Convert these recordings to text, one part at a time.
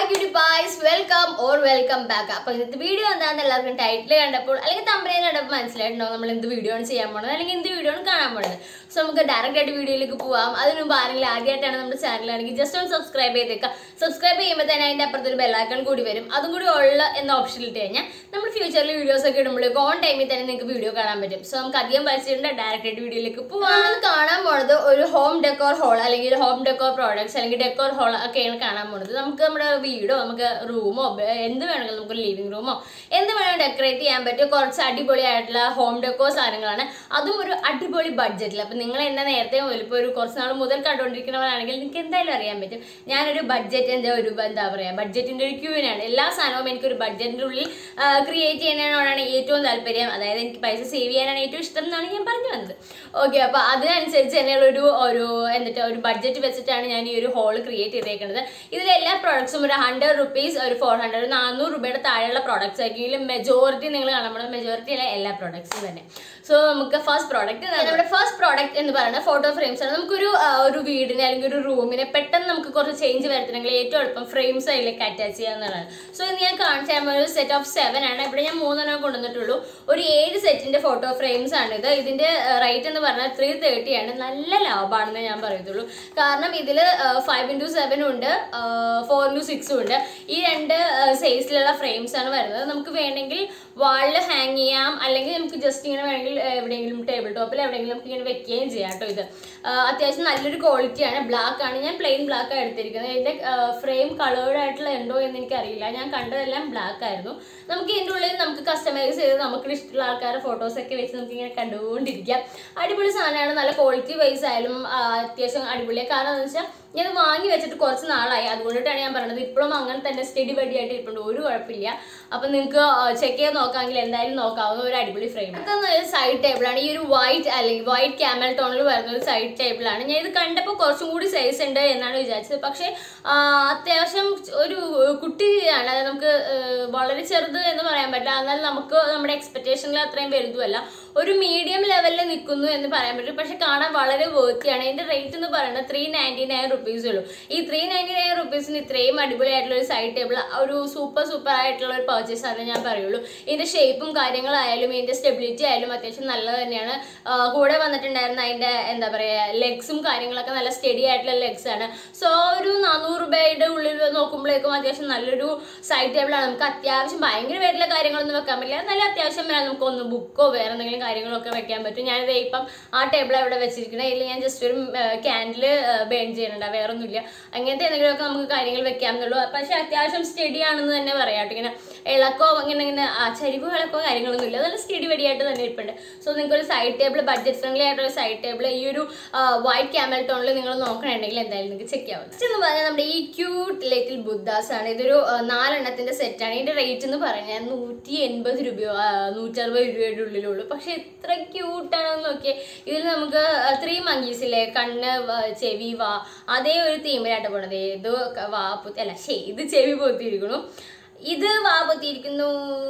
Beauty guys welcome or welcome back അപ്പൊ ഇന്നത്തെ video എന്താണെന്ന് എല്ലാവർക്കും ടൈറ്റിൽ കണ്ടപ്പോൾ അല്ലെങ്കിൽ തമ്പനയിൽ കണ്ടപ്പോൾ മനസ്സിലായിട്ടുണ്ടാവും നമ്മൾ എന്ത് വീഡിയോ ആണ് ചെയ്യാൻ പോണത് അല്ലെങ്കിൽ എന്ത് വീഡിയോ ആണ് കാണാൻ പോണത് സോ നമുക്ക് ഡയറക്റ്റ് ആയിട്ട് വീഡിയോയിലേക്ക് പോവാം അതിന് മുമ്പ് ആരെങ്കിലും ആദ്യമായിട്ടാണ് നമ്മുടെ ചാനലാണെങ്കിൽ ജസ്റ്റ് ഒന്ന് സബ്സ്ക്രൈബ് ചെയ്തേക്കാം സബ്സ്ക്രൈബ് ചെയ്യുമ്പോൾ തന്നെ അതിന്റെ അപ്പുറത്ത് ഒരു ബെല്ലാക്കൺ കൂടി വരും അതും കൂടി ഉള്ള എന്ന ഓപ്ഷൻ ഇട്ട് കഴിഞ്ഞാൽ നമ്മൾ ഫ്യൂച്ചറിൽ വീഡിയോസ് ഒക്കെ ഇടുമ്പോഴേക്കും ഓൺ ടൈമിൽ തന്നെ നിങ്ങൾക്ക് വീഡിയോ കാണാൻ പറ്റും സോ നമുക്ക് അധികം വലിച്ചിട്ടുണ്ട് ഡയറക്റ്റ് ആയിട്ട് വീഡിയോയിലേക്ക് പോവാം നമ്മൾ കാണാൻ പോണത് ഒരു ഹോം ഡെക്കോർ ഹോൾ അല്ലെങ്കിൽ ഹോം ഡെക്കോർ പ്രോഡക്ട്സ് അല്ലെങ്കിൽ ഡെക്കോർ ഹോൾ ഒക്കെയാണ് കാണാൻ പോണത് നമുക്ക് നമ്മുടെ വീടോ നമുക്ക് റൂമോ എന്ത് വേണമെങ്കിലും നമുക്ക് ലിവിംഗ് റൂമോ എന്ത് വേണമെങ്കിലും ഡെക്കറേറ്റ് ചെയ്യാൻ പറ്റിയ കുറച്ച് അടിപൊളിയായിട്ടുള്ള ഹോം ഡെക്കോർ സാധനങ്ങളാണ് അതും ഒരു അടിപൊളി ബഡ്ജറ്റിൽ അപ്പം നിങ്ങൾ എന്നെ നേരത്തെ മുതൽ ഇപ്പോൾ ഒരു കുറച്ച് നാൾ മുതൽ കണ്ടുകൊണ്ടിരിക്കുന്നവരാണെങ്കിൽ നിങ്ങൾക്ക് എന്തായാലും അറിയാൻ പറ്റും ഞാനൊരു ബഡ്ജറ്റിൻ്റെ ഒരു എന്താ പറയുക ബഡ്ജറ്റിൻ്റെ ഒരു ക്യൂവിനാണ് എല്ലാ സാധനവും എനിക്കൊരു ബഡ്ജറ്റിൻ്റെ ഉള്ളിൽ ക്രിയേറ്റ് ചെയ്യാനാണ് ഏറ്റവും താല്പര്യം അതായത് എനിക്ക് പൈസ സേവ് ചെയ്യാനാണ് ഏറ്റവും ഇഷ്ടം എന്നാണ് ഞാൻ പറഞ്ഞു വന്നത് ഓക്കെ അപ്പോൾ അതിനനുസരിച്ച് തന്നെയുള്ള ഒരു ഒരു എന്നിട്ട് ഒരു ബഡ്ജറ്റ് വെച്ചിട്ടാണ് ഞാൻ ഈ ഒരു ഹോൾ ക്രിയേറ്റ് ചെയ്തേക്കുന്നത് ഇതിലെ എല്ലാ പ്രോഡക്ട്സും ഒരു ഹൺഡ്രഡ് റുപ്പീസ് ഒരു ഫോർ ഹൺഡ്രഡ് ഒരു നാനൂറ് രൂപയുടെ താഴെയുള്ള പ്രോഡക്ട്സ് ആയിരിക്കും ഇതിൽ മെജോറിറ്റി നിങ്ങൾ കാണാൻ പോകുന്നത് മെജോറിറ്റി അല്ല എല്ലാ പ്രോഡക്ട്സും തന്നെ സോ നമുക്ക് ഫസ്റ്റ് പ്രോഡക്റ്റ് നമ്മുടെ ഫസ്റ്റ് പ്രോഡക്റ്റ് എന്ന് പറയുന്നത് ഫോട്ടോ ഫ്രെയിംസ് ആണ് നമുക്കൊരു ആ, ഒരു വീടിനെ അല്ലെങ്കിൽ ഒരു റൂമിനെ പെട്ടെന്ന് നമുക്ക് കുറച്ച് ചേഞ്ച് വരുത്തണമെങ്കിൽ ഏറ്റവും എളുപ്പം ഫ്രെയിംസ് അതിലേക്ക് അറ്റാച്ച് ചെയ്യാവുന്നതാണ് സോ ഇന്ന് ഞാൻ കാണിച്ചു തരുമ്പോൾ ഒരു സെറ്റ് ഓഫ് സെവൻ ആണ് ഇവിടെ ഞാൻ മൂന്നെണ്ണം കൊണ്ടുവന്നിട്ടുള്ളൂ ഒരു ഏഴ് സെറ്റിന്റെ ഫോട്ടോ ഫ്രെയിംസ് ആണ് ഇത് ഇതിന്റെ റേറ്റ് എന്ന് പറഞ്ഞാൽ ത്രീ തേർട്ടി ആണ് നല്ല ലാഭമാണെന്ന് ഞാൻ പറയത്തുള്ളൂ കാരണം ഇതിൽ ഫൈവ് ഇൻറ്റു സെവനും ഉണ്ട് ഫോർ ഇൻറ്റു സിക്സും ഉണ്ട് ഈ രണ്ട് സൈസിലുള്ള ഫ്രെയിംസ് ആണ് വരുന്നത് നമുക്ക് വേണമെങ്കിൽ വാളിൽ ഹാങ് ചെയ്യാം അല്ലെങ്കിൽ നമുക്ക് ജസ്റ്റ് ഇങ്ങനെ വേണമെങ്കിൽ ആ, എവിടെയെങ്കിലും ടേബിൾ ടോപ്പിൽ എവിടെയെങ്കിലും നമുക്ക് ഇങ്ങനെ വെക്കുകയും ചെയ്യാം കേട്ടോ ഇത് ആ, അത്യാവശ്യം നല്ലൊരു ക്വാളിറ്റിയാണ് ബ്ലാക്ക് ആണ് ഞാൻ പ്ലെയിൻ ബ്ലാക്ക് ആണ് എടുത്തിരിക്കുന്നത് ഇതിന്റെ ഫ്രെയിം കളേർഡ് ആയിട്ടുള്ള ഉണ്ടോ എന്ന് എനിക്കറിയില്ല ഞാൻ കണ്ടതെല്ലാം ബ്ലാക്ക് ആയിരുന്നു നമുക്ക് ഇതിൻ്റെ ഉള്ളിൽ നമുക്ക് കസ്റ്റമൈസ് ചെയ്ത് നമുക്ക് ഇഷ്ടമുള്ള ആൾക്കാരുടെ ഫോട്ടോസ് ഒക്കെ വെച്ച് നമുക്ക് ഇങ്ങനെ കണ്ടുകൊണ്ടിരിക്കാം അടിപൊളി സാധനമാണ് നല്ല ക്വാളിറ്റി വൈസ് ആയാലും ആ, അത്യാവശ്യം അടിപൊളിയാണ് കാരണം എന്ന് വെച്ചാൽ ഞാൻ വാങ്ങി വെച്ചിട്ട് കുറച്ച് നാളായി അതുകൊണ്ടിട്ടാണ് ഞാൻ പറയുന്നത് ഇപ്പോഴും അങ്ങനെ തന്നെ സ്റ്റഡി ബഡി ആയിട്ട് ഇരിപ്പുണ്ട് ഒരു കുഴപ്പമില്ല അപ്പൊ നിങ്ങൾക്ക് ചെക്ക് ചെയ്ത് നോക്കാമെങ്കിൽ എന്തായാലും നോക്കാവുന്ന ഒരു അടിപൊളി ഫ്രെയിം ഒരു സൈഡ് ടേബിളാണ് ഈ ഒരു വൈറ്റ് അല്ലെങ്കിൽ വൈറ്റ് ക്യാമൽ ടോണിൽ വരുന്ന ഒരു സൈഡ് ടേബിളാണ് ഞാൻ ഇത് കണ്ടപ്പോൾ കുറച്ചും കൂടി സൈസ് ഉണ്ട് എന്നാണ് വിചാരിച്ചത് പക്ഷേ ആ, അത്യാവശ്യം ഒരു കുട്ടിയാണ് അതായത് നമുക്ക് ആ, വളരെ ചെറുത് എന്ന് പറയാൻ പറ്റില്ല എന്നാൽ നമുക്ക് നമ്മുടെ എക്സ്പെക്ടേഷനിൽ അത്രയും വലുതുമല്ല ഒരു മീഡിയം ലെവലിൽ നിൽക്കുന്നു എന്ന് പറയാൻ പറ്റും പക്ഷെ കാണാൻ വളരെ വേർത്തിയാണ് ഇതിന്റെ റേറ്റ് എന്ന് പറയുന്നത് ത്രീ നയൻറ്റി നയൻ റുപ്പീസ് ഉള്ളൂ ഈ ത്രീ നയൻറ്റി നയൻ റുപ്പീസിന് ഇത്രയും അടിപൊളിയായിട്ടുള്ള ഒരു സൈഡ് ടേബിൾ ഒരു സൂപ്പർ സൂപ്പർ ആയിട്ടുള്ള ഒരു പർച്ചേസ് ആണ് ഞാൻ പറയുള്ളൂ ഇതിന്റെ ഷേപ്പും കാര്യങ്ങളായാലും ഇതിന്റെ സ്റ്റെബിലിറ്റി ആയാലും അത്യാവശ്യം നല്ലത് തന്നെയാണ് ആ, കൂടെ വന്നിട്ടുണ്ടായിരുന്ന അതിന്റെ എന്താ പറയാ ലെഗ്സും കാര്യങ്ങളൊക്കെ നല്ല സ്റ്റഡി ആയിട്ടുള്ള ലെഗ്സ് ആണ് സോ ഒരു നാനൂറ് രൂപയുടെ ഉള്ളിൽ നോക്കുമ്പോഴേക്കും അത്യാവശ്യം നല്ലൊരു സൈഡ് ടേബിളാണ് നമുക്ക് അത്യാവശ്യം ഭയങ്കര പേരുള്ള കാര്യങ്ങളൊന്നും വെക്കാൻ പറ്റില്ല നല്ല അത്യാവശ്യം വേണം നമുക്ക് ഒന്ന് ബുക്കോ വേറെ എന്തെങ്കിലും കാര്യങ്ങളൊക്കെ വെക്കാൻ പറ്റും ഞാനിത് ഇപ്പം ആ ടേബിൾ അവിടെ വെച്ചിരിക്കുന്നത് ഇതിൽ ഞാൻ ജസ്റ്റ് ഒരു ക്യാൻഡിൽ ബേൺ ചെയ്യുന്നുണ്ട് വേറെ ഒന്നുമില്ല അങ്ങനത്തെ എന്തെങ്കിലുമൊക്കെ നമുക്ക് കാര്യങ്ങൾ വെക്കാമെന്നുള്ളൂ പക്ഷെ അത്യാവശ്യം സ്റ്റഡി ആണെന്ന് തന്നെ പറയാം കേട്ടോ ഇങ്ങനെ ഇളക്കോ ഇങ്ങനെ ഇങ്ങനെ ആ ചരിവ് ഇളക്കോ കാര്യങ്ങളൊന്നും ഇല്ല നല്ല സ്റ്റഡി വടിയായിട്ട് തന്നെ ഇരിപ്പുണ്ട് സോ നിങ്ങൾക്ക് ഒരു സൈഡ് ടേബിൾ ബഡ്ജറ്റ് ഫ്രണ്ട്ലി ആയിട്ടുള്ള സൈഡ് ടേബിൾ ഈ ഒരു വൈറ്റ് ക്യാമൽ ടോണിൽ നിങ്ങൾ നോക്കണമെങ്കിൽ എന്തായാലും നിങ്ങൾക്ക് ചെക്ക് ചെയ്യാവുന്നത് Next എന്ന് പറഞ്ഞാൽ നമ്മുടെ ഈ ക്യൂട്ട് ലിറ്റിൽ ബുദ്ധാസ് ആണ് ഇതൊരു ആ, നാലെണ്ണത്തിന്റെ സെറ്റാണ് ഇതിന്റെ റേറ്റ് എന്ന് പറഞ്ഞാൽ നൂറ്റി എൺപത് രൂപയോ ആ, നൂറ്ററുപത് രൂപയുടെ ഉള്ളിലുള്ളൂ പക്ഷെ എത്ര ക്യൂട്ടാണെന്ന് നോക്കിയേ ഇതിൽ നമുക്ക് ത്രീ മങ്കീസില്ലേ കണ്ണ് വ- ചെവി വാ അതേ ഒരു തീമിലായിട്ട് പോണത് ഇത് ക- വാ പൊത്തി അല്ല ശേ ഇത് ചെവി പൊത്തിയിരിക്കണു ഇത് വാ പൊത്തിയിരിക്കുന്നു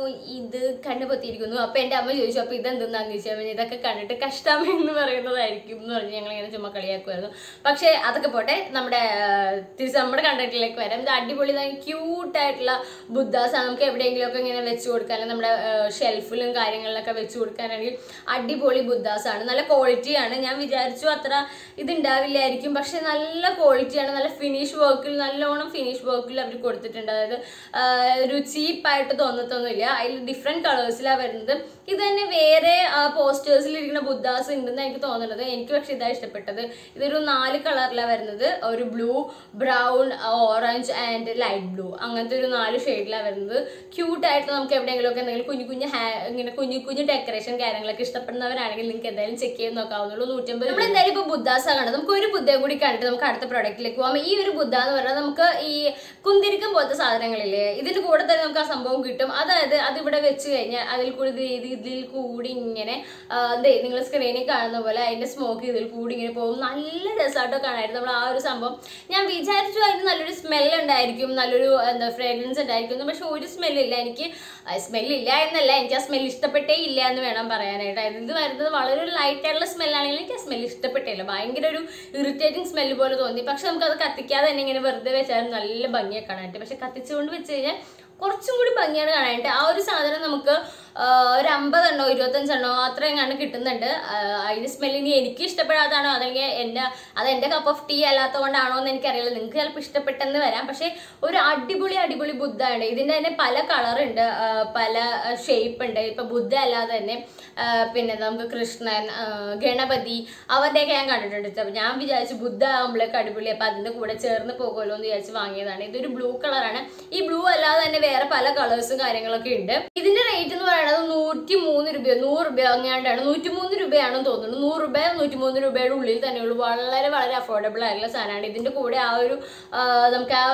ഇത് കണ്ണ് പൊത്തിയിരിക്കുന്നു അപ്പൊ എന്റെ അമ്മ ചോദിച്ചു അപ്പൊ ഇതെന്തെന്നാന്ന് ചോദിച്ചാൽ പിന്നെ ഇതൊക്കെ കണ്ടിട്ട് കഷ്ടം എന്ന് പറയുന്നതായിരിക്കും എന്ന് പറഞ്ഞ് ഞങ്ങൾ ഇങ്ങനെ ചുമ്മാ കളിയാക്കുമായിരുന്നു പക്ഷെ അതൊക്കെ പോട്ടെ നമ്മുടെ ആ, തിരിച്ച് നമ്മുടെ കണ്ടന്റിലേക്ക് വരാം ഇത് അടിപൊളി ക്യൂട്ടായിട്ടുള്ള ബുദ്ധാസാണ് നമുക്ക് എവിടെയെങ്കിലും ഒക്കെ ഇങ്ങനെ വെച്ച് കൊടുക്കാൻ നമ്മുടെ ഷെൽഫിലും കാര്യങ്ങളിലൊക്കെ വെച്ച് കൊടുക്കാനാണെങ്കിൽ അടിപൊളി ബുദ്ധാസാണ് നല്ല ക്വാളിറ്റിയാണ് ഞാൻ വിചാരിച്ചു അത്ര ഇത് ഉണ്ടാവില്ലായിരിക്കും പക്ഷെ നല്ല ക്വാളിറ്റിയാണ് നല്ല ഫിനിഷ് വർക്കിൽ നല്ലോണം ഫിനിഷ് വർക്കിൽ അവർ കൊടുത്തിട്ടുണ്ട് അതായത് ആ, ഒരു ചീപ്പായിട്ട് തോന്നത്തൊന്നുമില്ല അതിൽ ഡിഫറെൻറ്റ് കളേഴ്സിലാണ് വരുന്നത് ഇത് തന്നെ വേറെ പോസ്റ്റേഴ്സിൽ ഇരിക്കുന്ന ബുദ്ധാസ് ഉണ്ടെന്ന് എനിക്ക് തോന്നുന്നത് എനിക്ക് പക്ഷെ ഇതാണ് ഇഷ്ടപ്പെട്ടത് ഇതൊരു നാല് കളറിലാണ് വരുന്നത് ഒരു blue brown orange and light blue അങ്ങനത്തെ ഒരു നാല് ഷെയ്ഡിലാണ് വരുന്നത് ക്യൂട്ടായിട്ട് നമുക്ക് എവിടെയെങ്കിലും ഒക്കെ എന്തെങ്കിലും കുഞ്ഞു കുഞ്ഞു ഹാ ഇങ്ങനെ കുഞ്ഞു കുഞ്ഞു ഡെക്കറേഷൻ കാര്യങ്ങളൊക്കെ ഇഷ്ടപ്പെടുന്നവരാണെങ്കിൽ നിങ്ങൾക്ക് എന്തായാലും ചെക്ക് ചെയ്ത് നോക്കാവുന്നുള്ളൂ നൂറ്റമ്പത് നമ്മൾ എന്തായാലും ഇപ്പോൾ ബുദ്ധാസ കണ്ടത് നമുക്ക് ഒരു ബുദ്ധയെ കൂടി കണ്ടിട്ട് നമുക്ക് അടുത്ത പ്രൊഡക്റ്റിലേക്ക് പോകാം ഈ ഒരു ബുദ്ധ എന്ന് പറയുന്നത് നമുക്ക് ഈ കുന്തിരിക്കം പോലത്തെ സാധനങ്ങളില്ലേ ഇതിന്റെ കൂടെ തന്നെ നമുക്ക് ആ സംഭവം കിട്ടും അതായത് അതിവിടെ വെച്ച് കഴിഞ്ഞാൽ അതിൽ കൂടി ഇത് ഇത് ഇതിൽ കൂടി ഇങ്ങനെ എന്തേ നിങ്ങൾ സ്ക്രീനിൽ കാണുന്ന പോലെ അതിന്റെ സ്മോക്ക് ഇതിൽ കൂടി ഇങ്ങനെ പോകും നല്ല രസമായിട്ടോ കാണായിരുന്നു നമ്മൾ ആ ഒരു സംഭവം ഞാൻ വിചാരിച്ചു അതിന് നല്ലൊരു സ്മെൽ ഉണ്ടായിരിക്കും നല്ലൊരു എന്താ ഫ്രേഗ്രൻസ് ഉണ്ടായിരിക്കും എന്ന്. പക്ഷെ ഒരു സ്മെല്ലില്ല എനിക്ക് സ്മെല്ലില്ല എന്നല്ല എനിക്ക് ആ സ്മെൽ ഇഷ്ടപ്പെട്ടേ ഇല്ല എന്ന് വേണം പറയാനായിട്ട് അതായത് ഇത് വരുന്നത് വളരെ ഒരു ലൈറ്റ് ആയിട്ടുള്ള സ്മെല്ലാണെങ്കിൽ എനിക്ക് ആ സ്മെൽ ഇഷ്ടപ്പെട്ടില്ല ഭയങ്കര ഒരു ഇറിറ്റേറ്റിംഗ് സ്മെല്ല് പോലെ തോന്നി പക്ഷെ നമുക്കത് കത്തിക്കാതെ തന്നെ ഇങ്ങനെ വെറുതെ വെച്ചാൽ നല്ല ഭംഗിയെ കാണാനായിട്ട് പക്ഷെ കത്തിച്ചുകൊണ്ട് വെച്ച് കഴിഞ്ഞാൽ കുറച്ചും കൂടി ഭംഗിയാണ് കാണാനായിട്ട് ആ ഒരു സാധനം നമുക്ക് ആ, ഒരു അമ്പതെണ്ണോ ഇരുപത്തഞ്ചെണ്ണോ അത്രയും കണ്ട് കിട്ടുന്നുണ്ട് ആ, അതിന്റെ സ്മെല്ലിന് എനിക്ക് ഇഷ്ടപ്പെടാതാണോ അല്ലെങ്കിൽ എൻ്റെ അത് എൻ്റെ കപ്പ് ഓഫ് ടീ അല്ലാത്തത് കൊണ്ടാണോ എന്ന് എനിക്കറിയില്ല നിങ്ങൾക്ക് ചിലപ്പോൾ ഇഷ്ടപ്പെട്ടെന്ന് വരാം പക്ഷേ ഒരു അടിപൊളി അടിപൊളി ബുദ്ധമാണ് ഇതിൻ്റെ തന്നെ പല കളറുണ്ട് പല ഷേപ്പ് ഉണ്ട് ഇപ്പൊ ബുദ്ധ അല്ലാതെ തന്നെ ആ, പിന്നെ നമുക്ക് കൃഷ്ണൻ ആ, ഗണപതി അവരുടെയൊക്കെ ഞാൻ കണ്ടിട്ടുണ്ട് ട്ടോ. ഞാൻ വിചാരിച്ചു ബുദ്ധ ആകുമ്പോഴേക്ക് അടിപൊളി അപ്പൊ അതിന്റെ കൂടെ ചേർന്ന് പോകുമല്ലോ എന്ന് വിചാരിച്ച് വാങ്ങിയതാണ് ഇതൊരു ബ്ലൂ കളറാണ് ഈ ബ്ലൂ അല്ലാതെ തന്നെ വേറെ പല കളേഴ്സും കാര്യങ്ങളൊക്കെ ഉണ്ട് ഇതിന്റെ റേറ്റ് എന്ന് പറയുന്നത് നൂറ്റി മൂന്ന് രൂപയോ നൂറ് രൂപയോ അങ്ങാണ്ടാണ് നൂറ്റി മൂന്ന് രൂപയാണെന്ന് തോന്നുന്നു നൂറ് രൂപ നൂറ്റി മൂന്ന് രൂപയുടെ ഉള്ളിൽ തന്നെയുള്ളൂ വളരെ വളരെ അഫോർഡബിൾ ആയിട്ടുള്ള സാധനമാണ് ഇതിന്റെ കൂടെ ആ ഒരു ആ, നമുക്ക് ആ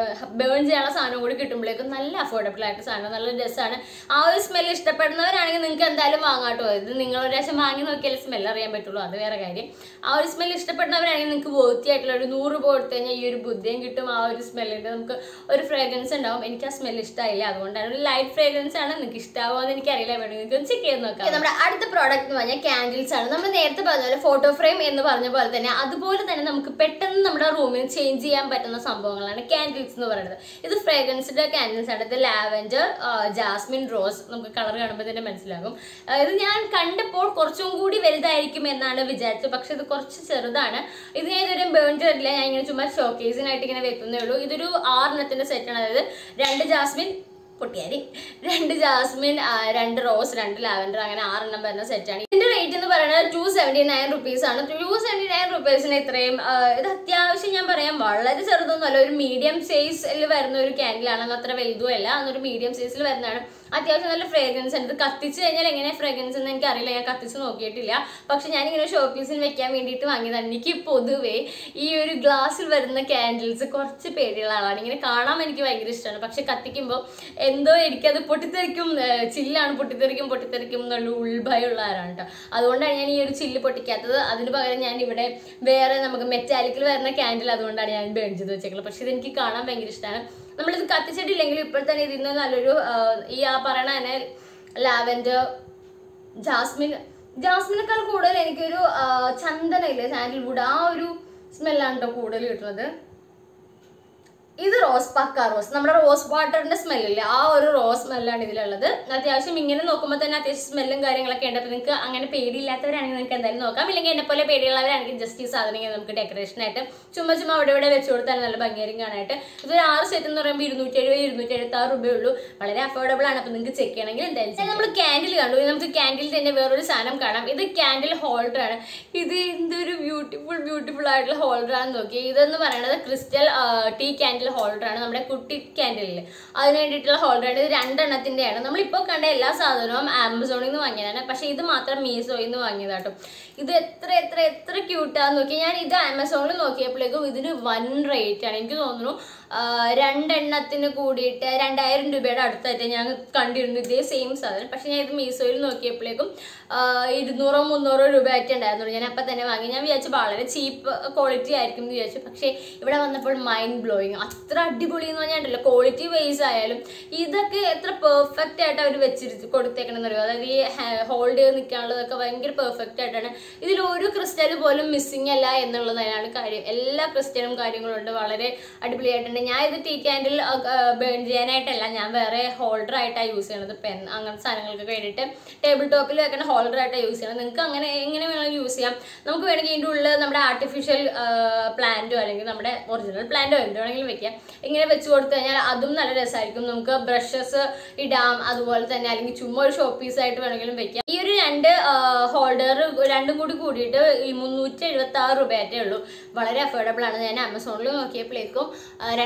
ബേൺ ചെയ്യാനുള്ള സാധനം കൂടി കിട്ടുമ്പോഴേക്കും നല്ല അഫോർഡബിൾ ആയിട്ട് സാധനം നല്ല രസമാണ് ആ ഒരു സ്മെല്ല് ഇഷ്ടപ്പെടുന്നവരാണെങ്കിൽ നിങ്ങൾക്ക് എന്തായാലും വാങ്ങാട്ടോ ഇത് നിങ്ങൾ ഒരു പ്രാവശ്യം വാങ്ങി നോക്കിയാൽ സ്മെല്ല് അറിയാൻ പറ്റുള്ളൂ അത് വേറെ കാര്യം ആ ഒരു സ്മെല്ല് ഇഷ്ടപ്പെടുന്നവരാണെങ്കിൽ നിങ്ങൾക്ക് വോത്തി ആയിട്ടുള്ള ഒരു നൂറ് രൂപ കൊടുത്തു കഴിഞ്ഞാൽ ഈ ഒരു ബുദ്ധിയും കിട്ടും ആ ഒരു സ്മെല്ലിന്റെ നമുക്ക് ഒരു ഫ്രേഗ്രൻസ് ഉണ്ടാവും എനിക്ക് ആ സ്മെല്ല് ഇഷ്ടമായില്ല അതുകൊണ്ടാണ് ഒരു ലൈറ്റ് ഫ്രേഗ്രൻസ് ആണ് നിങ്ങൾക്ക് ഇഷ്ടാവുമോ എന്ന് എനിക്കറിയില്ല വേണമെങ്കിൽ നിങ്ങൾക്ക് ചെക്ക് ചെയ്ത് നോക്കാം Okay, നമ്മുടെ അടുത്ത പ്രോഡക്റ്റ് എന്ന് പറഞ്ഞാൽ കാൻഡിൽസ് ആണ് നമ്മൾ നേരത്തെ പറഞ്ഞ പോലെ ഫോട്ടോ ഫ്രെയിം എന്ന് പറഞ്ഞ പോലെ തന്നെ അതുപോലെ തന്നെ നമുക്ക് പെട്ടെന്ന് നമ്മുടെ റൂമിൽ ചേഞ്ച് ചെയ്യാൻ പറ്റുന്ന സംഭവങ്ങളാണ് കാൻഡിൽസ് എന്ന് പറയുന്നത് ഇത് ഫ്രേഗ്രൻസ്ഡ് കാൻഡിൽസ് ആണ് ഇത് ലാവൻഡർ ജാസ്മിൻ റോസ് നമുക്ക് കളർ കാണുമ്പോൾ തന്നെ മനസ്സിലാകും ആ, ഇത് ഞാൻ കണ്ടപ്പോൾ കുറച്ചും കൂടി വലുതായിരിക്കും എന്നാണ് വിചാരിച്ചത് പക്ഷെ ഇത് കുറച്ച് ചെറുതാണ് ഇത് ഞാൻ ഇതുവരെ ബേൺ ചെയ്തിട്ടില്ല ഞാൻ ഇങ്ങനെ ചുമ്മാ ഷോക്കേസിനായിട്ട് ഇങ്ങനെ വെക്കുന്നേ ഉള്ളൂ ഇതൊരു ആറെണ്ണത്തിന്റെ സെറ്റാണ് അതായത് രണ്ട് ജാസ്മിൻ പൊട്ടിയാരി രണ്ട് ജാസ്മിൻ ആ, രണ്ട് റോസ് രണ്ട് ലാവൻഡർ അങ്ങനെ ആറെണ്ണം വരുന്ന സെറ്റാണ് ഇതിന്റെ റേറ്റ് എന്ന് പറയുന്നത് ടു സെവൻറ്റി നയൻ റുപ്പീസ് ആണ് ടു സെവൻറ്റി നയൻ റുപ്പീസിന് ഇത്രയും ആ, ഇത് അത്യാവശ്യം ഞാൻ പറയാം വളരെ ചെറുതൊന്നുമല്ല ഒരു മീഡിയം സൈസിൽ വരുന്ന ഒരു ക്യാൻഡിലാണ് അത് അത്ര വലുതും അല്ല അതൊരു മീഡിയം സൈസിൽ വരുന്നതാണ് അത്യാവശ്യം നല്ല ഫ്രേഗ്രൻസ് ഉണ്ട് ഇത് കത്തിച്ച് കഴിഞ്ഞാൽ എങ്ങനെ ഫ്രേഗ്രൻസ് എന്ന് എനിക്ക് അറിയില്ല ഞാൻ കത്തിച്ച് നോക്കിയിട്ടില്ല പക്ഷെ ഞാനിങ്ങനെ ഷോ പീസിൽ വെക്കാൻ വേണ്ടിയിട്ട് വാങ്ങിയതാണ് എനിക്ക് പൊതുവേ ഈ ഒരു ഗ്ലാസ്സിൽ വരുന്ന ക്യാൻഡിൽസ് കുറച്ച് പേടിയുള്ള ആളാണ് ഇങ്ങനെ കാണാൻ എനിക്ക് ഭയങ്കര ഇഷ്ടമാണ് പക്ഷെ കത്തിക്കുമ്പോൾ എന്തോ എനിക്കത് പൊട്ടിത്തെറിക്കും ഏർ ചില്ലാണ് പൊട്ടിത്തെറിക്കും പൊട്ടിത്തെറിക്കും എന്നുള്ള ഉൾഭയമുള്ള ആരാണ് കേട്ടോ അതുകൊണ്ടാണ് ഞാൻ ഈ ഒരു ചില്ല് പൊട്ടിക്കാത്തത് അതിന് പകരം ഞാൻ ഇവിടെ വേറെ നമുക്ക് മെറ്റാലിക്കിൽ വരുന്ന ക്യാൻഡിൽ അതുകൊണ്ടാണ് ഞാൻ ബേൺ ചെയ്ത് വെച്ചേക്കുന്നത് പക്ഷെ ഇതെനിക്ക് കാണാൻ ഭയങ്കര ഇഷ്ടമാണ് നമ്മളിത് കത്തിച്ചിട്ടില്ലെങ്കിൽ ഇപ്പോൾ തന്നെ ഇതിൽ നിന്ന് നല്ലൊരു ആ, ഈ ആ പറയണ തന്നെ ലാവൻഡർ ജാസ്മിൻ ജാസ്മിനേക്കാൾ കൂടുതൽ എനിക്കൊരു ആ, ചന്ദനയില്ലേ സാൻഡൽവുഡ് ആ ഒരു സ്മെല്ലാണ് കേട്ടോ കൂടുതൽ കിട്ടുന്നത് ഇത് റോസ് പക്ക റോസ് നമ്മുടെ റോസ് വാട്ടറിന്റെ സ്മെല്ലില്ലേ ആ ഒരു റോസ് സ്മെല്ലാണ് ഇതിലുള്ളത് അത്യാവശ്യം ഇങ്ങനെ നോക്കുമ്പോൾ തന്നെ അത്യാവശ്യം സ്മെല്ലും കാര്യങ്ങളൊക്കെ ഉണ്ട് അപ്പോൾ നിങ്ങൾക്ക് അങ്ങനെ പേടിയില്ലാത്തവരാണെങ്കിൽ നിങ്ങൾക്ക് എന്തായാലും നോക്കാം ഇല്ലെങ്കിൽ എന്നെ പോലെ പേടിയുള്ളവരാണെങ്കിൽ ജസ്റ്റ് ഈ സാധനം ഇങ്ങനെ നമുക്ക് ഡെക്കറേഷൻ ആയിട്ട് ചുമ്മാ ചുമ്മാ അവിടെ ഇവിടെ വെച്ച് കൊടുത്താൽ നല്ല ഭംഗിയായിരിക്കും കാണാനായിട്ട് ഇതൊരു ആറ് സെറ്റ് എന്ന് പറയുമ്പോൾ ഇരുന്നൂറ്റി എഴുപത് ഇരുന്നൂറ്റി എഴുപത്തി ആറ് രൂപയേ ഉള്ളൂ വളരെ അഫോർഡബിൾ ആണ് അപ്പോൾ നിങ്ങൾക്ക് ചെക്ക് ചെയ്യണമെങ്കിൽ എന്തായാലും നമ്മൾ ക്യാൻഡിൽ കണ്ടു ഇനി നമുക്ക് ക്യാൻഡിൽ തന്നെ വേറൊരു സാധനം കാണാം ഇത് ക്യാൻഡിൽ ഹോൾഡർ ആണ് ഇത് എന്തൊരു ബ്യൂട്ടിഫുൾ ബ്യൂട്ടിഫുൾ ആയിട്ടുള്ള ഹോൾഡർ ആണെന്ന് നോക്കി ഇതെന്ന് പറയുന്നത് ക്രിസ്റ്റൽ ടീ ക്യാൻഡിൽ ഹോൾഡർ ആണ് നമ്മുടെ കുട്ടി ക്യാൻഡിലില് അതിന് വേണ്ടിയിട്ടുള്ള ഹോൾഡർ ആണ് ഇത് രണ്ടെണ്ണത്തിന്റെയാണ് നമ്മളിപ്പോൾ കണ്ട എല്ലാ സാധനവും ആമസോണിൽ നിന്ന് വാങ്ങിയതാണ് പക്ഷെ ഇത് മാത്രം മീസോയിൽ നിന്ന് വാങ്ങിയതാട്ടോ ഇത് എത്ര എത്ര എത്ര ക്യൂട്ടാന്ന് നോക്കി ഞാൻ ഇത് ആമസോണിൽ നോക്കിയപ്പോഴേക്കും ഇതിന് വൻ റേറ്റ് ആണ് എനിക്ക് തോന്നുന്നു ആ, രണ്ടെണ്ണത്തിന് കൂടിയിട്ട് രണ്ടായിരം രൂപയുടെ അടുത്തായിട്ട് ഞാൻ കണ്ടിരുന്നു ഇതേ സെയിം സാധനം പക്ഷെ ഞാൻ ഇത് മീസോയിൽ നോക്കിയപ്പോഴേക്കും ആ, ഇരുന്നൂറോ മുന്നൂറോ രൂപ ആയിട്ട് ഉണ്ടായിരുന്നുള്ളൂ ഞാൻ അപ്പം തന്നെ വാങ്ങി ഞാൻ വിചാരിച്ചു വളരെ ചീപ്പ് ക്വാളിറ്റി ആയിരിക്കും എന്ന് വിചാരിച്ചു പക്ഷേ ഇവിടെ വന്നപ്പോൾ മൈൻഡ് ബ്ലോയിങ് അത്ര അടിപൊളി എന്ന് പറഞ്ഞാൽ ക്വാളിറ്റി വൈസ് ആയാലും ഇതൊക്കെ എത്ര പെർഫെക്റ്റ് ആയിട്ട് അവർ വെച്ചിട്ട് കൊടുത്തേക്കണം അറിയോ അതായത് ഈ ഹോൾഡ് ചെയ്ത് നിൽക്കാനുള്ളതൊക്കെ ഭയങ്കര പെർഫെക്റ്റ് ആയിട്ടാണ് ഇതിൽ ഒരു ക്രിസ്റ്റൽ പോലും മിസ്സിങ് അല്ല എന്നുള്ളതാണ് കാര്യം എല്ലാ ക്രിസ്റ്റലും കാര്യങ്ങളും ഉണ്ട് വളരെ അടിപൊളിയായിട്ടുണ്ട് ഞാൻ ഇത് ടീ ക്യാൻഡിൽ ബേൺ ചെയ്യാനായിട്ടല്ല ഞാൻ വേറെ ഹോൾഡർ ആയിട്ടാണ് യൂസ് ചെയ്യണത് പെൻ അങ്ങനത്തെ സാധനങ്ങൾക്ക് വേണ്ടിയിട്ട് ടേബിൾ ടോപ്പിൽ വെക്കുന്ന ഹോൾഡർ ആയിട്ടാണ് യൂസ് ചെയ്യണം നിങ്ങൾക്ക് അങ്ങനെ എങ്ങനെ വേണമെങ്കിലും യൂസ് ചെയ്യാം നമുക്ക് വേണമെങ്കിൽ ഇതിൻ്റെ ഉള്ളിൽ നമ്മുടെ ആർട്ടിഫിഷ്യൽ പ്ലാന്റോ അല്ലെങ്കിൽ നമ്മുടെ ഒറിജിനൽ പ്ലാന്റോ എന്ത് വേണമെങ്കിലും വെക്കാം ഇങ്ങനെ വെച്ച് കൊടുത്തു കഴിഞ്ഞാൽ അതും നല്ല രസമായിരിക്കും നമുക്ക് ബ്രഷസ് ഇടാം അതുപോലെ തന്നെ അല്ലെങ്കിൽ ചുമ്മാ ഒരു ഷോ പീസ് ആയിട്ട് വേണമെങ്കിലും വെക്കാം ഈ ഒരു രണ്ട് ഹോൾഡർ രണ്ടും കൂടി കൂടിയിട്ട് ഈ മുന്നൂറ്റി എഴുപത്തി ആറ് രൂപയായിട്ടേ ഉള്ളൂ വളരെ അഫോർഡബിൾ ആണ് ഞാൻ ആമസോണിൽ നോക്കിയപ്പോഴേക്കും ആ,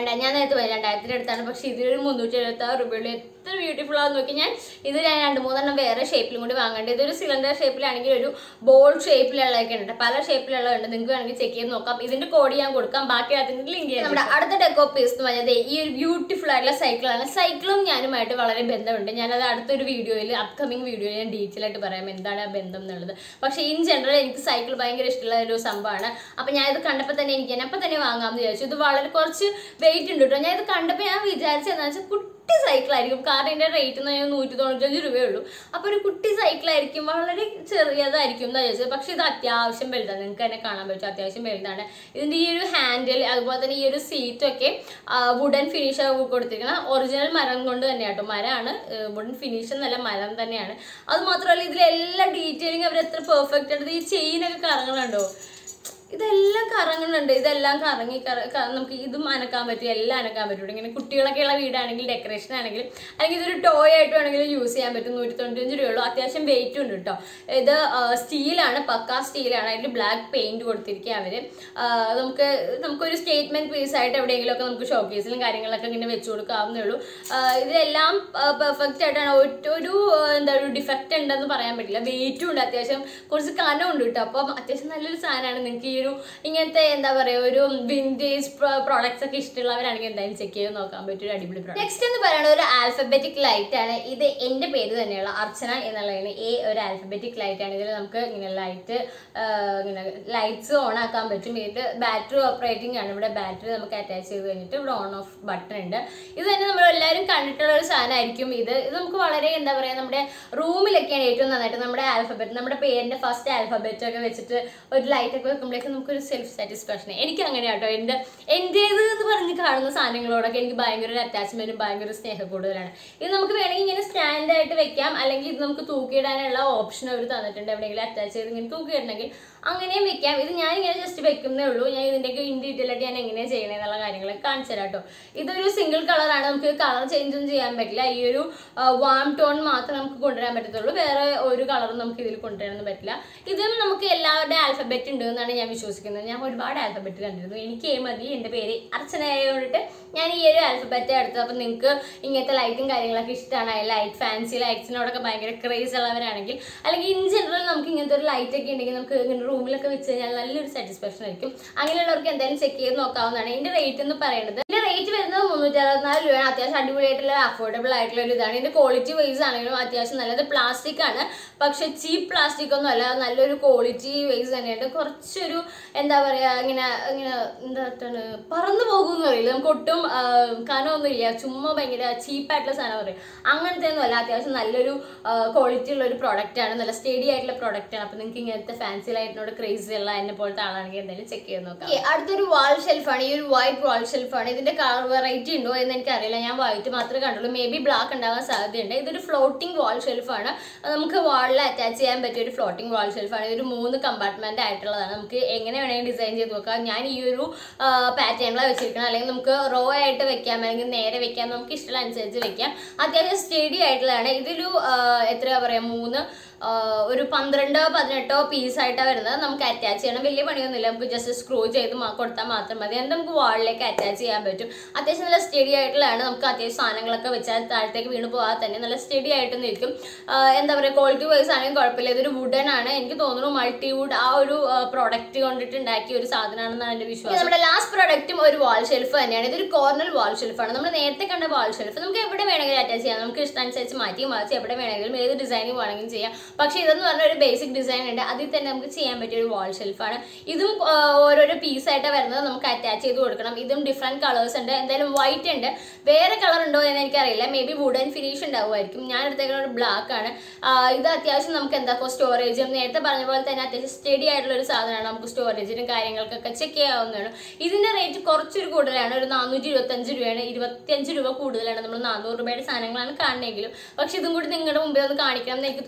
രണ്ടാ ഞാൻ നേരത്തെ പോയി രണ്ടായിരത്തിന് അടുത്താണ് പക്ഷെ ഇതിലൊരു മുന്നൂറ്റി എഴുപത്തി ആറ് രൂപയുള്ള എത്ര ബ്യൂട്ടിഫുൾ ആണെന്ന് നോക്കി ഞാൻ ഇത് ഞാൻ രണ്ട് മൂന്നെണ്ണം വേറെ ഷേപ്പിലും കൂടി വാങ്ങേണ്ടത് ഇതൊരു സിലിണ്ടർ ഷേപ്പിലാണെങ്കിൽ ഒരു ബോൾ ഷേപ്പിലുള്ളതൊക്കെ ഉണ്ട് പല ഷേപ്പിലുള്ളതുണ്ട് നിങ്ങൾക്ക് വേണമെങ്കിൽ ചെക്ക് ചെയ്ത് നോക്കാം ഇതിന്റെ കോഡ് ഞാൻ കൊടുക്കാം ബാക്കി അതിന്റെ ലിങ്ക് ചെയ്യാം നമ്മുടെ അടുത്ത ഡെക്കോ പീസ് എന്ന് പറഞ്ഞത് ഈ ഒരു ബ്യൂട്ടിഫുൾ ആയിട്ടുള്ള സൈക്കിളാണ് സൈക്കിളും ഞാനുമായിട്ട് വളരെ ബന്ധമുണ്ട് ഞാനത് അടുത്തൊരു വീഡിയോയിൽ അപ്കമിങ് വീഡിയോയിൽ ഞാൻ ഡീറ്റെയിൽ ആയിട്ട് പറയാം എന്താണ് ആ ബന്ധം എന്നുള്ളത് പക്ഷേ ഇൻ ജനറൽ എനിക്ക് സൈക്കിൾ ഭയങ്കര ഇഷ്ടമുള്ള ഒരു സംഭവമാണ് അപ്പം ഞാൻ ഇത് കണ്ടപ്പോൾ തന്നെ എനിക്ക് ഞാൻ അപ്പം തന്നെ വാങ്ങാമെന്ന് വിചാരിച്ചു ഇത് വളരെ കുറച്ച് വെയിറ്റ് ഉണ്ട് കേട്ടോ ഞാൻ ഇത് കണ്ടപ്പോൾ ഞാൻ വിചാരിച്ചതെന്ന് വെച്ചാൽ കുട്ടി സൈക്കിളായിരിക്കും കാരണം ഇതിൻ്റെ റേറ്റ് എന്ന് പറഞ്ഞാൽ നൂറ്റി തൊണ്ണൂറ്റഞ്ച് രൂപയേ ഉള്ളൂ അപ്പോൾ ഒരു കുട്ടി സൈക്കിളായിരിക്കും വളരെ ചെറിയതായിരിക്കും എന്ന് വിചാരിച്ചത് പക്ഷേ ഇത് അത്യാവശ്യം വലുതാണ് നിങ്ങൾക്ക് തന്നെ കാണാൻ പറ്റും അത്യാവശ്യം വലുതാണ് ഇതിൻ്റെ ഈ ഒരു ഹാൻഡിൽ അതുപോലെ തന്നെ ഈ ഒരു സീറ്റൊക്കെ വുഡൻ ഫിനിഷ് കൊടുത്തിരിക്കുന്ന ഒറിജിനൽ മരം കൊണ്ട് തന്നെയാണ് കേട്ടോ മരമാണ് വുഡൻ ഫിനിഷ് എന്നല്ല മരം തന്നെയാണ് അത് മാത്രമല്ല ഇതിലെല്ലാം ഡീറ്റെയിലിംഗ് അവർ എത്ര പെർഫെക്റ്റ് ആയിട്ട് ഈ ചെയിനൊക്കെ കറങ്ങണുണ്ടോ ഇതെല്ലാം കറങ്ങുന്നുണ്ട് ഇതെല്ലാം കറങ്ങി കറ- ക- നമുക്ക് ഇതും അനക്കാൻ പറ്റും എല്ലാം അനക്കാൻ പറ്റും ഇങ്ങനെ കുട്ടികളൊക്കെ ഉള്ള വീടാണെങ്കിൽ ഡെക്കറേഷൻ ആണെങ്കിൽ അല്ലെങ്കിൽ ഇതൊരു ടോയ് ആയിട്ട് വേണമെങ്കിലും യൂസ് ചെയ്യാൻ പറ്റും നൂറ്റി തൊണ്ണൂറ്റഞ്ച് രൂപയുള്ളൂ അത്യാവശ്യം വെയിറ്റ് ഉണ്ട് കേട്ടോ ഇത് സ്റ്റീലാണ് പക്ക സ്റ്റീലാണ് അതിൽ ബ്ലാക്ക് പെയിന്റ് കൊടുത്തിരിക്കുക അവര് ആ, നമുക്ക് നമുക്കൊരു സ്റ്റേറ്റ്മെന്റ് പീസ് ആയിട്ട് എവിടെയെങ്കിലും ഒക്കെ നമുക്ക് ഷോക്കേസിലും കാര്യങ്ങളൊക്കെ ഇങ്ങനെ വെച്ച് കൊടുക്കാവുന്നേ ഉള്ളൂ ആ, ഇതിലെല്ലാം പെർഫെക്റ്റ് ആയിട്ടാണ് ഒറ്റ ഒരു ആ, എന്താ ഒരു ഡിഫക്റ്റ് ഉണ്ടെന്ന് പറയാൻ പറ്റില്ല വെയിറ്റും ഉണ്ട് അത്യാവശ്യം കുറച്ച് കനമുണ്ട് കേട്ടോ അപ്പം അത്യാവശ്യം നല്ലൊരു സാധനമാണ് നിങ്ങൾക്ക് ഈ ഒരു ഇങ്ങനത്തെ എന്താ പറയുക ഒരു വിൻറ്റേജ് പ്രോഡക്ട്സ് ഒക്കെ ഇഷ്ടമുള്ളവരാണെങ്കിൽ എന്തായാലും ചെക്ക് ചെയ്ത് നോക്കാൻ പറ്റിയ ഒരു അടിപൊളി പ്രോഡക്റ്റ് നെക്സ്റ്റ് എന്ന് പറയുന്നത് ഒരു ആൽഫബറ്റിക് ലൈറ്റ് ആണ് ഇത് എൻ്റെ പേര് തന്നെയുള്ള അർച്ചന എന്നുള്ളതാണ് എ ഒരു ആൽഫബറ്റിക് ലൈറ്റ് ആണ് ഇതിൽ നമുക്ക് ഇങ്ങനെ ലൈറ്റ് ഇങ്ങനെ ലൈറ്റ്സ് ഓൺ ആക്കാൻ പറ്റും ഇതിന്റെ ബാറ്ററി ഓപ്പറേറ്റിംഗ് ആണ് ഇവിടെ ബാറ്ററി നമുക്ക് അറ്റാച്ച് ചെയ്ത് കഴിഞ്ഞിട്ട് ഇവിടെ ഓൺ ഓഫ് ബട്ടൺ ഉണ്ട് ഇത് തന്നെ നമ്മൾ എല്ലാവരും കണ്ടിട്ടുള്ള ഒരു സാധനമായിരിക്കും ഇത് ഇത് നമുക്ക് വളരെ എന്താ പറയുക നമ്മുടെ റൂമിലൊക്കെയാണ് ഏറ്റവും നന്നായിട്ട് നമ്മുടെ ആൽഫബറ്റ് നമ്മുടെ പേരിന്റെ ഫസ്റ്റ് ആൽഫബറ്റ് ഒക്കെ വെച്ചിട്ട് ഒരു ലൈറ്റ് ഒക്കെ വെക്കുമ്പോഴേക്കും നമുക്കൊരു സെൽഫ് സാറ്റിസ്ഫാക്ഷൻ എനിക്ക് അങ്ങനെ കേട്ടോ എൻ്റെ എൻ്റേത് എന്ന് പറഞ്ഞ് കാണുന്ന സാധനങ്ങളോടൊക്കെ എനിക്ക് ഭയങ്കര ഒരു അറ്റാച്ച്മെന്റും ഭയങ്കര ഒരു സ്നേഹം കൂടുതലാണ് ഇത് നമുക്ക് വേണമെങ്കിൽ ഇങ്ങനെ സ്റ്റാൻഡ് ആയിട്ട് വെക്കാം അല്ലെങ്കിൽ ഇത് നമുക്ക് തൂക്കിയിടാനുള്ള ഓപ്ഷൻ അവർ തന്നിട്ടുണ്ട് എവിടെയെങ്കിലും അറ്റാച്ച് ചെയ്ത് ഇങ്ങനെ തൂക്കിയിടണമെങ്കിൽ അങ്ങനെയും വെക്കാം ഇത് ഞാൻ ഇങ്ങനെ ജസ്റ്റ് വെക്കുന്നേ ഉള്ളൂ ഞാൻ ഇതിൻ്റെയൊക്കെ ഇൻ ഡീറ്റെയിൽ ആയിട്ട് ഞാൻ എങ്ങനെയാണ് ചെയ്യണേ എന്നുള്ള കാര്യങ്ങളൊക്കെ കാണിച്ചു തരാം കേട്ടോ ഇതൊരു സിംഗിൾ കളറാണ് നമുക്ക് കളർ ചേഞ്ച് ഒന്നും ചെയ്യാൻ പറ്റില്ല ഈ ഒരു വാം ടോൺ മാത്രമേ നമുക്ക് കൊണ്ടുവരാൻ പറ്റത്തുള്ളൂ വേറെ ഒരു കളറും നമുക്ക് ഇതിൽ കൊണ്ടുവരാനൊന്നും പറ്റില്ല ഇതും നമുക്ക് എല്ലാവരുടെ ആൽഫബറ്റ് ഉണ്ട് എന്നാണ് ഞാൻ വിശ്വസിക്കുന്നത് ഞാൻ ഒരുപാട് ആൽഫബറ്റ് കണ്ടിരുന്നു എനിക്ക് എ മതി എൻ്റെ പേര് അർച്ചന ആയതുകൊണ്ടിട്ട് ഞാൻ ഈ ഒരു ആൽഫബറ്റ് എടുത്തത് അപ്പം നിങ്ങൾക്ക് ഇങ്ങനത്തെ ലൈറ്റും കാര്യങ്ങളൊക്കെ ഇഷ്ടമാണ് ലൈറ്റ് ഫാൻസി ലൈറ്റ്സിനോടൊക്കെ ഭയങ്കര ക്രേസ് ഉള്ളവരാണെങ്കിൽ അല്ലെങ്കിൽ ഇൻ ജനറൽ നമുക്ക് ഇങ്ങനത്തെ ഒരു ലൈറ്റ് ഒക്കെ ഉണ്ടെങ്കിൽ നമുക്ക് ഇങ്ങനെ റൂമിലൊക്കെ വെച്ച് കഴിഞ്ഞാൽ നല്ലൊരു സാറ്റിസ്ഫാക്ഷൻ ആയിരിക്കും അങ്ങനെയുള്ളവർക്ക് എന്തായാലും ചെക്ക് ചെയ്ത് നോക്കാവുന്നതാണ് ഇതിന്റെ റേറ്റ് എന്ന് പറയുന്നത് ഇതിന്റെ റേറ്റ് വരുന്നത് മുന്നൂറ്റി അറുപത്തിനാല് രൂപയാണ് അത്യാവശ്യം അടിപൊളിയായിട്ടുള്ള അഫോർഡബിൾ ആയിട്ടുള്ള ഒരു ഇതാണ് ഇതിന്റെ ക്വാളിറ്റി വൈസ് ആണെങ്കിലും അത്യാവശ്യം നല്ലത് പ്ലാസ്റ്റിക് ആണ് പക്ഷെ ചീപ്പ് പ്ലാസ്റ്റിക് ഒന്നും അല്ല നല്ലൊരു ക്വാളിറ്റി വൈസ് തന്നെയുണ്ട് കുറച്ചൊരു എന്താ പറയാ ഇങ്ങനെ ഇങ്ങനെ എന്താ പറന്നു പോകുമെന്ന് പറയില്ല നമുക്ക് ഒട്ടും ആ, കനമൊന്നും ഇല്ല ചുമ്മാ ഭയങ്കര ചീപ്പായിട്ടുള്ള സാധനം പറയും അങ്ങനത്തെ ഒന്നും അല്ല അത്യാവശ്യം നല്ലൊരു ക്വാളിറ്റി ഉള്ള ഒരു പ്രോഡക്റ്റ് ആണ് നല്ല സ്റ്റഡി ആയിട്ടുള്ള പ്രോഡക്റ്റ് ആണ് അപ്പൊ നിങ്ങൾക്ക് ഇങ്ങനത്തെ ഫാൻസി ലൈറ്റിനോട് ക്രേസി ഉള്ള എന്നെ പോലത്തെ ആളാണെങ്കിൽ എന്തായാലും ചെക്ക് ചെയ്ത് നോക്കാം Okay, അടുത്തൊരു വാൾ ഷെൽഫാണ് ഈ ഒരു വൈറ്റ് വാൾ ഷെൽഫാണ് ഇതിന്റെ കളർ വെറൈറ്റി ഉണ്ടോ എന്ന് എനിക്കറിയില്ല ഞാൻ വൈറ്റ് മാത്രമേ കണ്ടുള്ളൂ മേ ബി ബ്ലാക്ക് ഉണ്ടാകാൻ സാധ്യതയുണ്ട് ഇതൊരു ഫ്ലോട്ടിംഗ് വാൾ ഷെൽഫാണ് നമുക്ക് വാളിൽ അറ്റാച്ച് ചെയ്യാൻ പറ്റിയ ഒരു ഫ്ലോട്ടിംഗ് വാൾ ഷെൽഫാണ് ഇതൊരു മൂന്ന് കമ്പാർട്ട്മെന്റ് ആയിട്ടുള്ളതാണ് നമുക്ക് എങ്ങനെ വേണമെങ്കിൽ ഡിസൈൻ ചെയ്ത് നോക്കാം ഞാൻ ഈ ഒരു പാറ്റേണിലാണ് വെച്ചിരിക്കണം അല്ലെങ്കിൽ നമുക്ക് റോ ആയിട്ട് വെക്കാം അല്ലെങ്കിൽ നേരെ വെക്കാം നമുക്ക് ഇഷ്ടമുള്ള അനുസരിച്ച് വെക്കാം അത്യാവശ്യം സ്റ്റഡി ആയിട്ടുള്ളതാണ് ഇതിലൊരു ആ, എത്രയാ പറയാ മൂന്ന് ആ, ഒരു പന്ത്രണ്ടോ പതിനെട്ടോ പീസായിട്ടാണ് വരുന്നത് നമുക്ക് അറ്റാച്ച് ചെയ്യണം വലിയ പണിയൊന്നുമില്ല നമുക്ക് ജസ്റ്റ് സ്ക്രൂ ചെയ്ത് മാ- കൊടുത്താൽ മാത്രം മതി എന്നിട്ട് നമുക്ക് വാളിലേക്ക് അറ്റാച്ച് ചെയ്യാൻ പറ്റും അത്യാവശ്യം നല്ല സ്റ്റഡി ആയിട്ടുള്ളതാണ് നമുക്ക് അത്യാവശ്യം സാധനങ്ങളൊക്കെ വെച്ചാൽ താഴത്തേക്ക് വീണ് പോകാതെ തന്നെ നല്ല സ്റ്റഡി ആയിട്ട് നിൽക്കും ആ, എന്താ പറയുക ക്വാളിറ്റി വൈസ് ആണെങ്കിലും കുഴപ്പമില്ല ഇതൊരു വുഡൻ ആണ് എനിക്ക് തോന്നുന്നു മൾട്ടി വുഡ് ആ ഒരു പ്രോഡക്റ്റ് കൊണ്ടിട്ട് ഉണ്ടാക്കിയ ഒരു സാധനമാണെന്നാണ് എൻ്റെ വിശ്വാസം നമ്മുടെ ലാസ്റ്റ് പ്രോഡക്റ്റും ഒരു വാൾ ഷെൽഫ് തന്നെയാണ് ഇതൊരു കോർണർ വാൾ ഷെൽഫാണ് നമ്മൾ നേരത്തെ കണ്ട വാൾ ഷെൽഫ് നമുക്ക് എവിടെ വേണമെങ്കിലും അറ്റാച്ച് ചെയ്യാം നമുക്ക് ഇഷ്ടമനുസരിച്ച് മാറ്റി മാറ്റി എവിടെ വേണമെങ്കിലും ഏത് ഡിസൈനിങ് വേണമെങ്കിലും ചെയ്യാം പക്ഷേ ഇതെന്ന് പറഞ്ഞ ഒരു ബേസിക് ഡിസൈൻ ഉണ്ട് അതിൽ തന്നെ നമുക്ക് ചെയ്യാൻ പറ്റിയ ഒരു വാൾ ഷെൽഫാണ് ഇതും ആ, ഓരോരോ പീസായിട്ടാണ് വരുന്നത് നമുക്ക് അറ്റാച്ച് ചെയ്ത് കൊടുക്കണം ഇതും ഡിഫറെൻറ്റ് കളേഴ്സ് ഉണ്ട് എന്തായാലും വൈറ്റ് ഉണ്ട് വേറെ കളർ ഉണ്ടോ എന്ന് എനിക്കറിയില്ല മേ ബി വുഡൻ ഫിനിഷ് ഉണ്ടാവുമായിരിക്കും ഞാൻ എടുത്തേക്കുന്ന ഒരു ബ്ലാക്ക് ആണ് ആ, ഇത് അത്യാവശ്യം നമുക്ക് എന്താ സ്റ്റോറേജും നേരത്തെ പറഞ്ഞ പോലെ തന്നെ അത്യാവശ്യം സ്റ്റഡി ആയിട്ടുള്ള ഒരു സാധനമാണ് നമുക്ക് സ്റ്റോറേജിനും കാര്യങ്ങൾക്കൊക്കെ ചെക്ക് ചെയ്യാവുന്നതാണ് ഇതിന്റെ റേറ്റ് കുറച്ചൊരു കൂടുതലാണ് ഒരു നാനൂറ്റി ഇരുപത്തഞ്ച് രൂപയാണ് ഇരുപത്തിയഞ്ച് രൂപ കൂടുതലാണ് നമ്മൾ നാനൂറ് രൂപയുടെ സാധനങ്ങളാണ് കാണുന്നതെങ്കിലും പക്ഷെ ഇതും കൂടി നിങ്ങളുടെ മുമ്പിൽ ഒന്ന് കാണിക്കണം എന്ന് എനിക്ക് തോന്നി ആ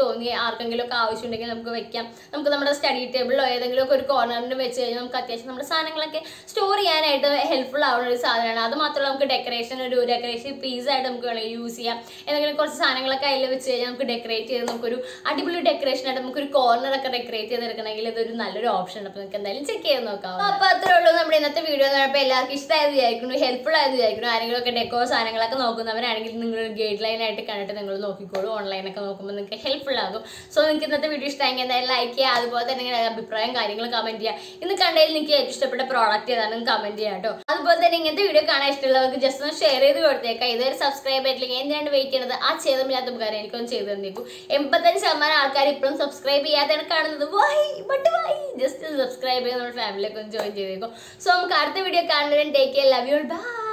ആർക്കെങ്കിലും ഒക്കെ ആവശ്യമുണ്ടെങ്കിൽ നമുക്ക് വെക്കാം നമുക്ക് നമ്മുടെ സ്റ്റഡി ടേബിളിലോ ഏതെങ്കിലും ഒക്കെ ഒരു കോർണറിൽ വെച്ച് കഴിഞ്ഞാൽ നമുക്ക് അത്യാവശ്യം നമ്മുടെ സാധനങ്ങളൊക്കെ സ്റ്റോർ ചെയ്യാനായിട്ട് ഹെൽപ്ഫുൾ ആവുന്ന ഒരു സാധനമാണ് അത് മാത്രമല്ല നമുക്ക് ഡെക്കറേഷൻ ഒരു ഡെക്കറേഷൻ പീസ് ആയിട്ട് നമുക്ക് വേണമെങ്കിൽ യൂസ് ചെയ്യാം ഏതെങ്കിലും കുറച്ച് സാധനങ്ങളൊക്കെ അതിൽ വെച്ച് കഴിഞ്ഞാൽ നമുക്ക് ഡെക്കറേറ്റ് ചെയ്ത് നമുക്കൊരു അടിപൊളി ഡെക്കറേഷൻ ആയിട്ട് നമുക്കൊരു കോർണർ ഒക്കെ ഡെക്കറേറ്റ് ചെയ്തെടുക്കണമെങ്കിൽ ഇതൊരു നല്ലൊരു ഓപ്ഷൻ ആണ് അപ്പോൾ നിങ്ങൾക്ക് എന്തായാലും ചെക്ക് ചെയ്ത് നോക്കാം അപ്പോൾ അത്രേ ഉള്ളൂ നമ്മുടെ ഇന്നത്തെ വീഡിയോ എന്ന് പറയുമ്പോൾ എല്ലാവർക്കും ഇഷ്ടമായത് വിചാരിക്കുന്നു ഹെൽപ്ഫുൾ ആയത് വിചാരിക്കുന്നു ആരെങ്കിലും ഒക്കെ ഡെക്കോ സാധനങ്ങളൊക്കെ നോക്കുന്നവരാണെങ്കിൽ നിങ്ങൾ ഗൈഡ് ലൈൻ ആയിട്ട് കണ്ടിട്ട് നിങ്ങൾ നോക്കിക്കോളൂ ഓൺലൈനൊക്കെ നോക്കുമ്പോൾ നിങ്ങൾക്ക് ഹെൽപ്ഫുൾ ആകും സോ നിങ്ങൾക്ക് ഇന്നത്തെ വീഡിയോ ഇഷ്ടമെങ്കിൽ എന്തായാലും ലൈക്ക് ചെയ്യുക അതുപോലെ തന്നെ നിങ്ങളുടെ അഭിപ്രായം കാര്യങ്ങൾ കമന്റ് ചെയ്യുക ഇന്ന് കണ്ടതിൽ നിങ്ങൾക്ക് ഏറ്റവും ഇഷ്ടപ്പെട്ട പ്രോഡക്റ്റ് ഏതാണെന്ന് കമന്റ് ചെയ്യാം കേട്ടോ അതുപോലെ തന്നെ ഇങ്ങനത്തെ വീഡിയോ കാണാൻ ഇഷ്ടമുള്ളവർക്ക് ജസ്റ്റ് ഒന്ന് ഷെയർ ചെയ്ത് കൊടുത്തേക്കാം ഇതുവരെ സബ്സ്ക്രൈബ് ചെയ്തിട്ടില്ലെങ്കിൽ എന്തിനാണ് വെയിറ്റ് ചെയ്യുന്നത് ആ ചെയ്തമില്ലാത്ത ഉപകാരം എനിക്കൊന്ന് ചെയ്തു തന്നേക്കും എൺപത്തഞ്ച് ശതമാനം ആൾക്കാർ ഇപ്പോഴും സബ്സ്ക്രൈബ് ചെയ്യാതെയാണ് കാണുന്നത് why but why just subscribe ചെയ്ത് നമ്മുടെ ഫാമിലിയൊക്കെ ഒന്ന് ജോയിൻ ചെയ്തേക്കും സോ നമുക്ക് അടുത്ത വീഡിയോ കാണുന്നതിന് take care love you by